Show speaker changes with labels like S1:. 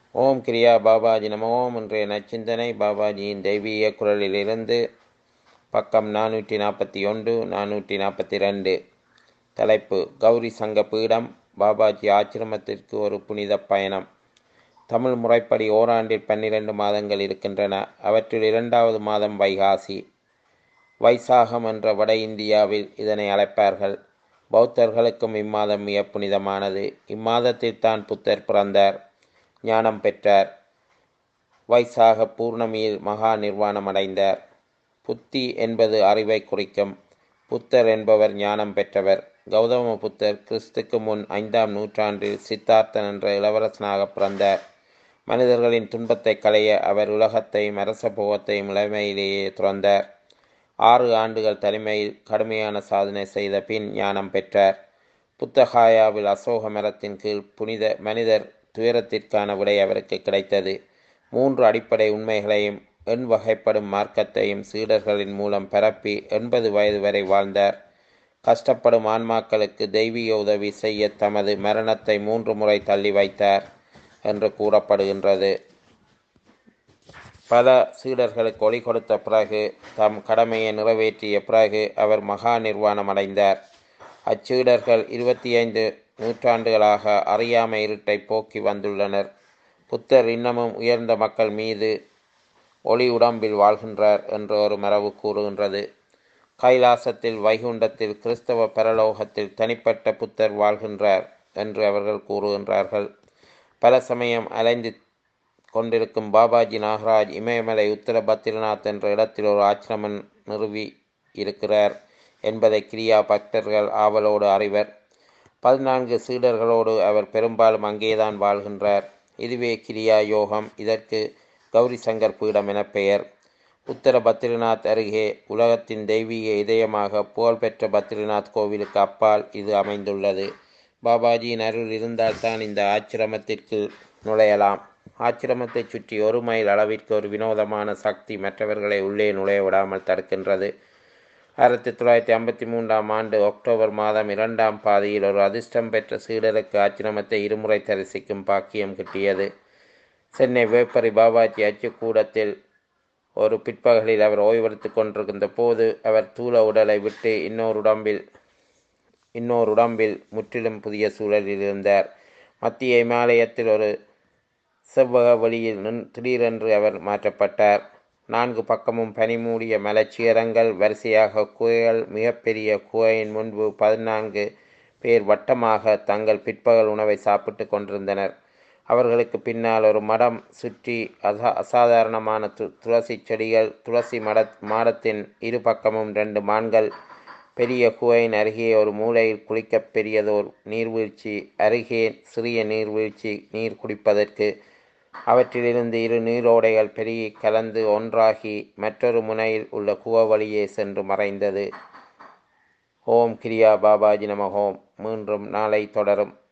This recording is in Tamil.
S1: ஓம் கிரியா பாபாஜி நம ஓம் இன்றைய நச்சிந்தனை பாபாஜியின் தெய்வீக குரலிலிருந்து பக்கம் நானூற்றி நாற்பத்தி ஒன்று நானூற்றி நாற்பத்தி ரெண்டு தலைப்பு கௌரி சங்க பீடம் பாபாஜி ஆசிரமத்திற்கு ஒரு புனித பயணம் தமிழ் முறைப்படி ஓராண்டில் பன்னிரண்டு மாதங்கள் இருக்கின்றன அவற்றில் இரண்டாவது மாதம் வைகாசி வைசாகம் என்ற வட இந்தியாவில் இதனை அழைப்பார்கள் பௌத்தர்களுக்கும் இம்மாதம் மிக புனிதமானது இம்மாதத்தில் தான் புத்தர் பிறந்தார் ஞானம் பெற்றார் வைசாக பூர்ணமியில் மகா நிர்வாணம் அடைந்தார் புத்தி என்பது அறிவை குறிக்கும் புத்தர் என்பவர் ஞானம் பெற்றவர் கௌதம புத்தர் கிறிஸ்துக்கு முன் ஐந்தாம் நூற்றாண்டில் சித்தார்த்தன் என்ற இளவரசனாக பிறந்தார் மனிதர்களின் துன்பத்தை களைய அவர் உலகத்தையும் அரச போகத்தையும் இளமையிலேயே துறந்தார் ஆறு ஆண்டுகள் தலைமையில் கடுமையான சாதனை செய்த பின் ஞானம் பெற்றார் புத்தகாயாவில் அசோக மரத்தின் கீழ் புனித மனிதர் துயரத்திற்கான விடை அவருக்கு கிடைத்தது மூன்று அடிப்படை உண்மைகளையும் எண் வகைப்படும் மார்க்கத்தையும் சீடர்களின் மூலம் பரப்பி எண்பது வயது வரை வாழ்ந்தார் கஷ்டப்படும் ஆன்மாக்களுக்கு தெய்வீக உதவி செய்ய தமது மரணத்தை மூன்று முறை தள்ளி வைத்தார் என்று கூறப்படுகின்றது பல சீடர்களுக்கு ஒளி கொடுத்த பிறகு தம் கடமையை நிறைவேற்றிய பிறகு அவர் மகா நிர்வாணம் அடைந்தார் அச்சீடர்கள் இருபத்தி ஐந்து நூற்றாண்டுகளாக அறியாமை இருட்டை போக்கி வந்துள்ளனர் புத்தர் இன்னமும் உயர்ந்த மக்கள் மீது ஒளி உடம்பில் வாழ்கின்றார் என்று ஒரு மரபு கூறுகின்றது கைலாசத்தில் வைகுண்டத்தில் கிறிஸ்தவ பரலோகத்தில் தனிப்பட்ட புத்தர் வாழ்கின்றார் என்று அவர்கள் கூறுகின்றார்கள் பல சமயம் அலைந்து கொண்டிருக்கும் பாபாஜி நாகராஜ் இமயமலை உத்தர பத்ரிநாத் என்ற இடத்தில் ஒரு ஆச்சிரமம் நிறுவி இருக்கிறார் என்பதை கிரியா பக்தர்கள் ஆவலோடு அறிவர் பதினான்கு சீடர்களோடு அவர் பெரும்பாலும் அங்கேதான் வாழ்கின்றார் இதுவே கிரியா யோகம் இதற்கு கௌரி சங்கர் பீடம் என பெயர் உத்தர பத்ரிநாத் அருகே உலகத்தின் தெய்வீக இதயமாக புகழ்பெற்ற பத்ரிநாத் கோவிலுக்கு அப்பால் இது அமைந்துள்ளது பாபாஜியின் அருள் இருந்தால்தான் இந்த ஆச்சிரமத்திற்கு நுழையலாம் ஆச்சிரமத்தை சுற்றி ஒரு மைல் அளவிற்கு ஒரு வினோதமான சக்தி மற்றவர்களை உள்ளே நுழைய விடாமல் தடுக்கின்றது ஆயிரத்தி தொள்ளாயிரத்தி ஐம்பத்தி மூன்றாம் ஆண்டு அக்டோபர் மாதம் இரண்டாம் பாதியில் ஒரு அதிர்ஷ்டம் பெற்ற சீடருக்கு ஆச்சிரமத்தை இருமுறை தரிசிக்கும் பாக்கியம் கிட்டியது சென்னை வேப்பரி பாபாஜி அச்சுக்கூடத்தில் ஒரு பிற்பகலில் அவர் ஓய்வெடுத்து கொண்டிருக்கின்ற போது அவர் தூள உடலை விட்டு இன்னொரு உடம்பில் இன்னொரு உடம்பில் முற்றிலும் புதிய சூழலில் இருந்தார் மத்திய இமாலயத்தில் ஒரு செவ்வக வழியில் நின் திடீரென்று அவர் மாற்றப்பட்டார் நான்கு பக்கமும் பனிமூடிய மலச்சியரங்கள் வரிசையாக குகைகள் மிகப்பெரிய குகையின் முன்பு பதினான்கு பேர் வட்டமாக தங்கள் பிற்பகல் உணவை சாப்பிட்டு கொண்டிருந்தனர் அவர்களுக்கு பின்னால் ஒரு மடம் சுற்றி அசா அசாதாரணமான து துளசி செடிகள் துளசி மட மாடத்தின் இரு பக்கமும் ரெண்டு மான்கள் பெரிய குகையின் அருகே ஒரு மூலையில் குளிக்க பெரியதோர் நீர்வீழ்ச்சி அருகே சிறிய நீர்வீழ்ச்சி நீர் குடிப்பதற்கு அவற்றிலிருந்து இரு நீரோடைகள் பெருகி கலந்து ஒன்றாகி மற்றொரு முனையில் உள்ள குவ வழியே சென்று மறைந்தது ஓம் கிரியா பாபாஜி நம ஓம் மீண்டும் நாளை தொடரும்